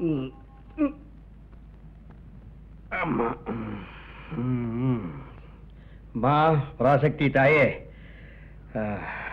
ம், ம். ஆமா ம், ம். மா பராசக்தி தாயே ஆ,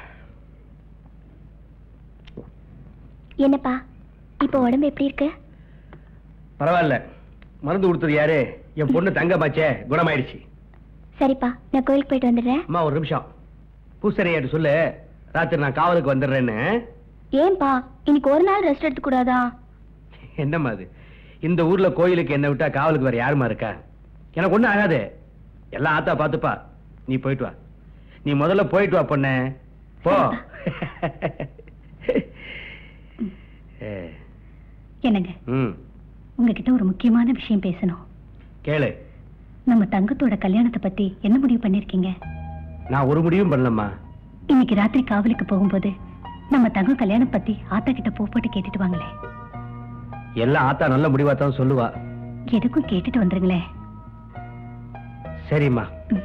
என்னப்பா இப்போ உடம்பு எப்படி இருக்கு பரவாயில்ல மருந்து கொடுத்தது யாரு என் பொண்ணு தங்கமாச்சே குணமாயிடுச்சு சரிப்பா நான் கோயிலுக்கு போயிட்டு வந்துடுறேன் அம்மா ஒரு நிமிஷம் பூசரையாட்டு சொல்லு ராத்திரி நான் காவலுக்கு வந்துடுறேன்னு ஏன்பா இன்னைக்கு ஒரு நாள் ரெஸ்ட் எடுத்து கூடாதா என்னம்மா அது இந்த ஊர்ல கோயிலுக்கு என்ன விட்டா காவலுக்கு வேற யாருமா இருக்கா எனக்கு ஒண்ணும் ஆகாது எல்லாம் ஆத்தா பாத்துப்பா நீ போயிட்டு வா நீ முதல்ல போயிட்டு வா பொண்ணே போ ஏ, என்னங்க ம் உங்ககிட்ட ஒரு முக்கியமான விஷயம் பேசணும் கேளு நம்ம தங்கத்தோட கல்யாணத்தை பத்தி என்ன முடிவு பண்ணிருக்கீங்க நான் ஒரு முடிவும் பண்ணலம்மா இன்னைக்கு ராத்திரி காவலுக்கு போகும்போது நம்ம தங்கம் கல்யாணம் பத்தி ஆத்தா கிட்ட பூ போட்டு கேட்டுட்டு வாங்களே எல்லாம் ஆத்தா நல்ல முடிவா தான் சொல்லுவா எதுக்கும் கேட்டுட்டு வந்துருங்களேன் சரிம்மா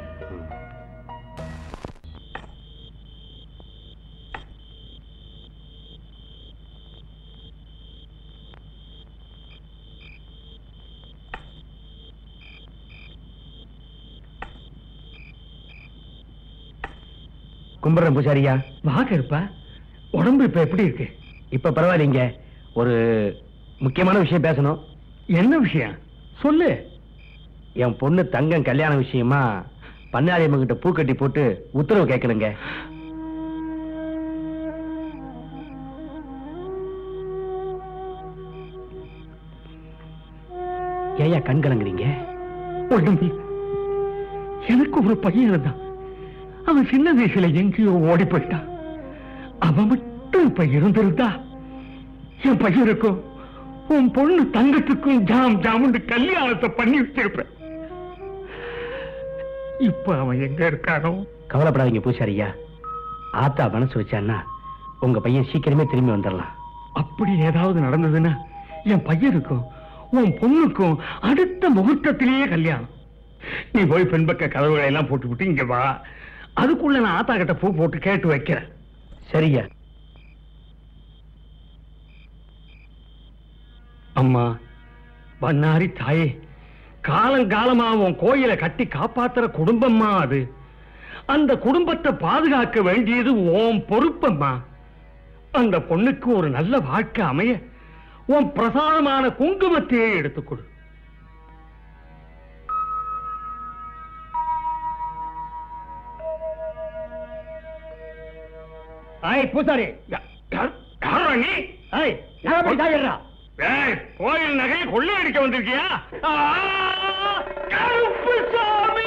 கும்பிடுறேன் பூசாரியா வாக இருப்பா உடம்பு இப்ப எப்படி இருக்கு இப்ப பரவாயில்லைங்க ஒரு முக்கியமான விஷயம் பேசணும் என்ன விஷயம் சொல்லு என் பொண்ணு தங்கம் கல்யாண விஷயமா பண்ணாரியம்மன் கிட்ட பூ கட்டி போட்டு உத்தரவு கேட்கணுங்க ஏயா கண் கலங்குறீங்க உடம்பு எனக்கு ஒரு பையன் இருந்தான் அவன் சின்ன வயசுல எங்கேயோ ஓடி போயிட்டான் அவன் மட்டும் இப்ப இருந்திருந்தா என் பையனுக்கும் உன் பொண்ணு தங்கத்துக்கும் ஜாம் ஜாமுன்னு கல்யாணத்தை பண்ணி வச்சிருப்பேன் இப்ப அவன் எங்க இருக்கானோ கவலைப்படாதீங்க பூசாரியா ஆத்தா மனசு வச்சான்னா உங்க பையன் சீக்கிரமே திரும்பி வந்துடலாம் அப்படி ஏதாவது நடந்ததுன்னா என் பையனுக்கும் உன் பொண்ணுக்கும் அடுத்த முகூர்த்தத்திலேயே கல்யாணம் நீ போய் பெண்பக்க கதவுகளை எல்லாம் போட்டு விட்டு இங்க வா அதுக்குள்ள நான் ஆத்தா கிட்ட பூ போட்டு கேட்டு வைக்கிறேன் சரியா அம்மா பண்ணாரி தாயே காலங்காலமா உன் கோயிலை கட்டி காப்பாத்துற குடும்பம்மா அது அந்த குடும்பத்தை பாதுகாக்க வேண்டியது உன் பொறுப்பம்மா அந்த பொண்ணுக்கு ஒரு நல்ல வாழ்க்கை அமைய உன் பிரசாதமான குங்குமத்தையே எடுத்துக் கொடு ஆய் பூசாரி யா- யார்- யாரா நீ ஆய் யாரா போய் தாயிடுறா ஏய், கோயில் நகையை கொள்ளையடிக்க வந்திருக்கியா ஆ, கருப்புசாமி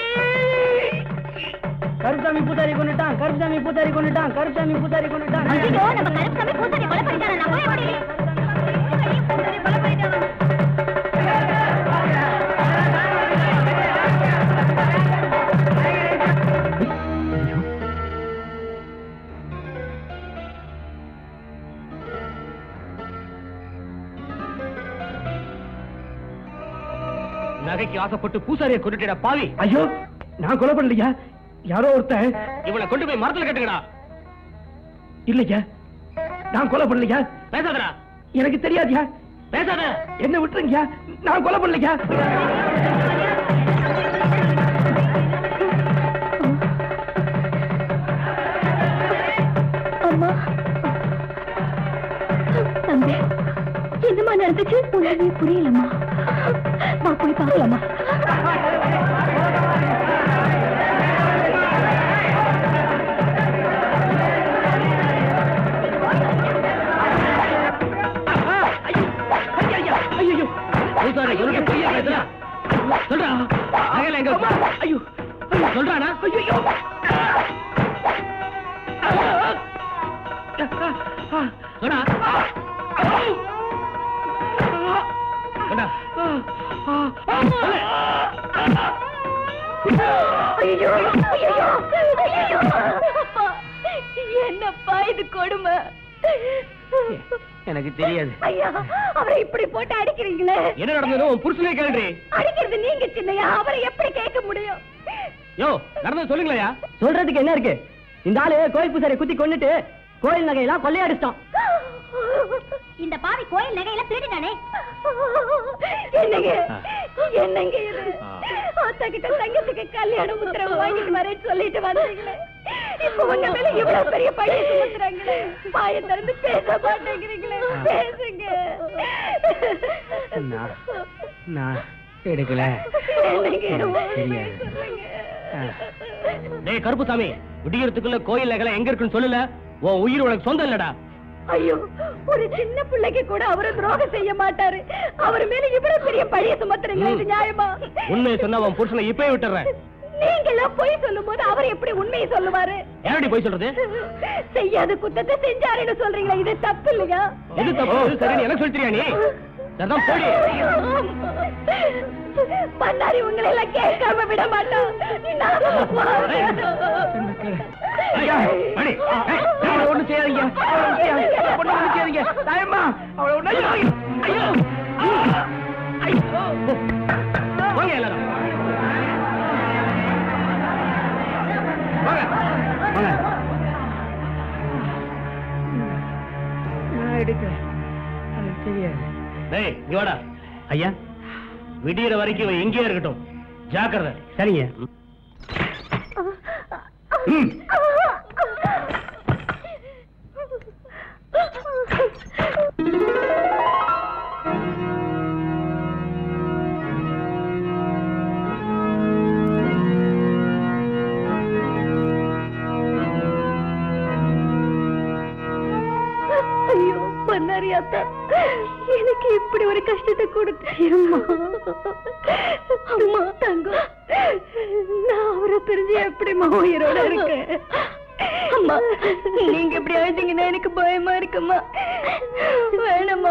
கருசாமி பூசாரி கொண்டுட்டான் கருசாமி பூசாரி கொண்டுட்டான் கருசாமி பூசாரி கொண்டுட்டான் ஐயோ நம்ம கருப்பசாமி பூசாரி கொலை பண்ணிட்டாரா நான் போய் முடியல நகைக்கு ஆசைப்பட்டு பூசாரியை கொண்டுட்டா பாவி ஐயோ நான் கொலை பண்ணலையா யாரோ ஒருத்தன் இவனை கொண்டு போய் மரத்துல கட்டுங்கடா இல்லையா நான் கொலை பண்ணலையா பேசாதடா எனக்கு தெரியாதியா பேசாத என்ன விட்டுருங்கயா நான் கொலை பண்ணலையா அம்மா தம்பி என்னம்மா நடந்துச்சு உடனே புரியலம்மா வா போய் பார்க்கலாமா பூசாரி கொண்டு பொய்யா பேசுறா சொல்றா நகையில எங்க வச்ச? ஐயோ சொல்றானா ஐயோ சொல்றா கொண்டா. ஐயோ ஐயோ ஐயோ என்னப்பா இது கொடுமை எனக்கு தெரியாது ஐயா அவரை இப்படி போட்டு அடிக்கிறீங்களே என்ன நடந்தது உன் புருஷனே கேள்றி அடிக்கிறது நீங்க சின்னையா அவரை எப்படி கேட்க முடியும் யோ நடந்தது சொல்லுங்களேயா சொல்றதுக்கு என்ன இருக்கு இந்த ஆளு கோயில் பூசாரி குத்தி கொண்டுட்டு கோயில் நகையெல்லாம் கொள்ளையடிச்சிட்டான் இந்த பாவி கோயில் நகையில திருடினானே என்னங்க ஆ. என்னங்க இது ஆ. அத்தா கிட்ட தங்கத்துக்கு கல்யாண உத்தரவு வாங்கிட்டு வரேன்னு சொல்லிட்டு வந்தீங்களே இப்ப உங்க மேல இவ்வளவு பெரிய பழிய சுமத்துறாங்களே வாயை திறந்து பேச மாட்டேங்கிறீங்களே ஆ. பேசுங்க நான் நான் எடுக்கல என்னங்க சரியா. சொல்லுங்க. டேய் கருப்புசாமி விடியறதுக்குள்ள கோயில் நகலை எங்க இருக்குன்னு சொல்லல உன் உயிர் உனக்கு சொந்தம் இல்லடா ஐயோ ஒரு சின்ன பிள்ளைக்கு கூட அவரை துரோகம் செய்ய மாட்டாரு அவர் மேல இவ்வளவு பெரிய பழிய சுமத்துறீங்களா இது நியாயமா உண்மையை சொன்னா உன் புருஷனை இப்பவே விட்டுறேன் நீங்க எல்லாம் பொய் சொல்லும் போது அவர் எப்படி உண்மையை சொல்லுவாரு யாரடி போய் சொல்றது செய்யாத குத்தத்தை செஞ்சாருன்னு சொல்றீங்களா இது தப்பு இல்லையா இது தப்பு இது சரின்னு எனக்கு சொல்லிட்டியா நீ அதான் போடி பண்ணாரி உங்களை எல்லாம் கேட்காம விட மாட்டோம் ஐயா, மணி, ஏய், அவளை ஒண்ணும் செய்யாதீங்க. அவளை ஒண்ணும் செய்யாதீங்க. அவளை ஒண்ணும் செய்யாதீங்க. தாயம்மா, அவளை ஒண்ணும் செய்யாதீங்க. ஐயோ, ஆ, ஐயோ. போங்க எல்லாரும் வாங்க, வாங்க. நான் எடுக்கிறேன். எனக்கு தெரியாது. டேய் இங்க வாடா ஐயா விடியற வரைக்கும் இவன் இங்கேயே இருக்கட்டும் ஜாக்கிரதை சரிங்க ம். ஐயோ பண்ணாரி அத்தா எனக்கு இப்படி ஒரு கஷ்டத்தை கொடுத்தீங்கம்மா அம்மா தங்கம் நான் அவரை தெரிஞ்சு எப்படிம்மா உயிரோட இருக்கேன் அம்மா நீங்க இப்படி ஆயிட்டீங்கன்னா எனக்கு பயமா இருக்குமா வேணாம்மா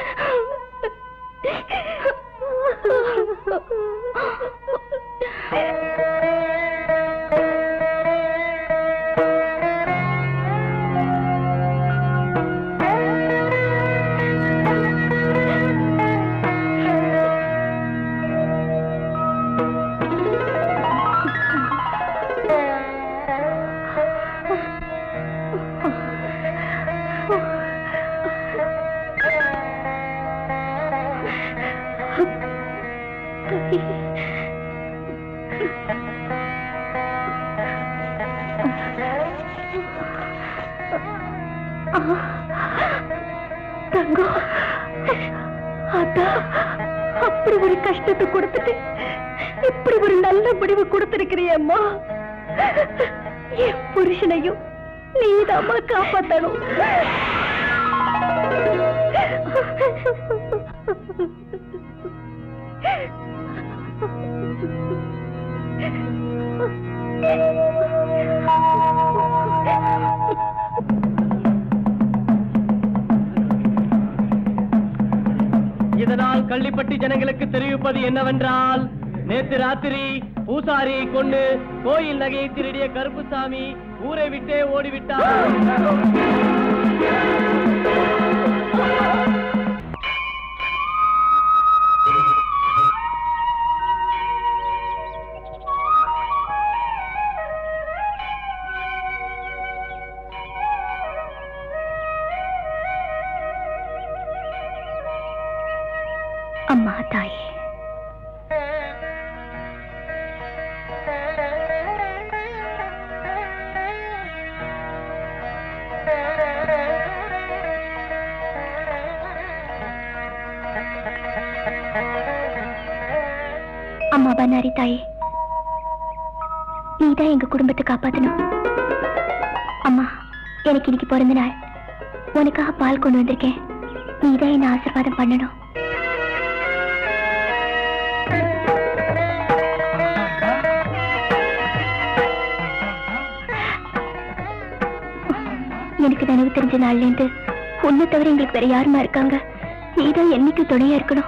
தங்கம் அதான் அப்படி ஒரு கஷ்டத்தை கொடுத்துட்டு இப்படி ஒரு நல்ல முடிவு கொடுத்திருக்கிறியம்மா என் புருஷனையும் நீதாம்மா காப்பாத்தணும் இதனால் கள்ளிப்பட்டி ஜனங்களுக்கு தெரிவிப்பது என்னவென்றால் நேத்து ராத்திரி பூசாரி கொண்டு கோயில் நகையை திருடிய கருப்புசாமி ஊரை விட்டே ஓடிவிட்டார் அம்மா தாயே அம்மா பன்னாரி தாயே நீதான் எங்க குடும்பத்தை காப்பாத்தணும் அம்மா எனக்கு இன்னைக்கு பிறந்த நாள் உனக்காக பால் கொண்டு வந்திருக்கேன் நீதான் என்ன ஆசீர்வாதம் பண்ணணும் எனக்கு நினைவு தெரிஞ்ச நாள்ல இருந்து உன்னை தவிர எங்களுக்கு வேற யாருமா இருக்காங்க நீதான் என்னைக்கு துணையா இருக்கணும்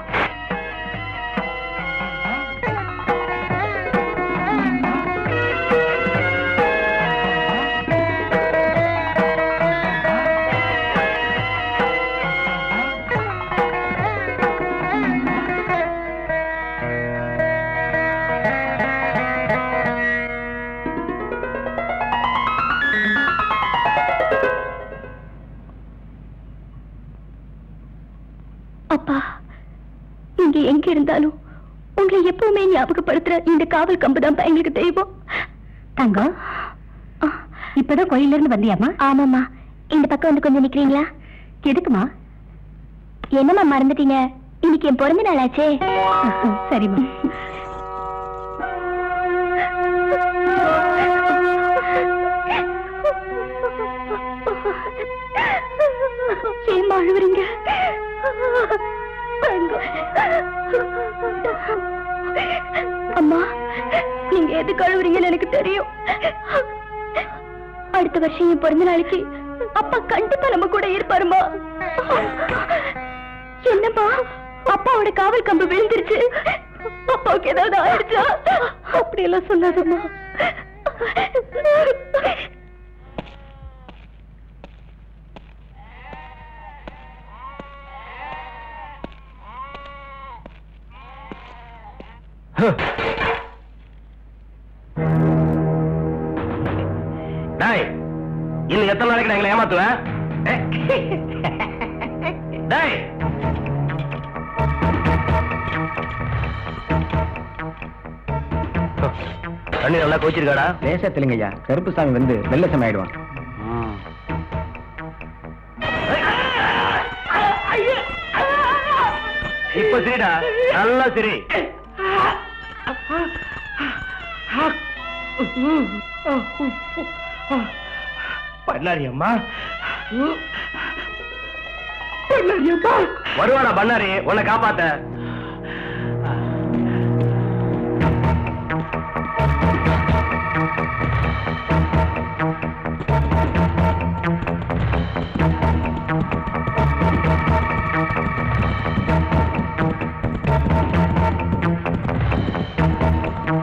அப்பா நீங்க எங்க இருந்தாலும் உங்களை எப்பவுமே ஞாபகப்படுத்துற இந்த காவல் கம்பு தான் எங்களுக்கு தெய்வம் தங்கம் இப்பதான் கோயில்ல இருந்து வந்தியாமா ஆமாம்மா இந்த பக்கம் வந்து கொஞ்சம் நிக்கிறீங்களா எதுக்குமா என்னம்மா மறந்துட்டீங்க இன்னைக்கு என் பிறந்த நாள் ஆச்சே சரிம்மா ஏம்மா அழுவுறீங்க அம்மா நீங்க எதுக்கு அழுவுறீங்கன்னு எனக்கு தெரியும் அடுத்த வருஷம் என் பிறந்த நாளைக்கு அப்பா கண்டிப்பா நம்ம கூட இருப்பாருமா என்னம்மா அப்பாவோட காவல் கம்பு விழுந்துருச்சு அப்பாவுக்கு ஏதாவது ஆயிடுச்சா அப்படியெல்லாம் சொல்லாதம்மா டேய் இன்னும் எத்தனை நாளைக்கு நான் எங்களை ஏமாத்துவேன் டேய் தண்ணி நல்லா கோச்சிருக்காடா லேசா தெலுங்கய்யா கருப்பு சாமி வந்து வெள்ள சாமி ஆயிடுவான் இப்ப சரிடா நல்லா சரி பண்ணாரி அம்மா பண்ணாரி அம்மா வருவாடா பண்ணாரி உன்னை காப்பாத்த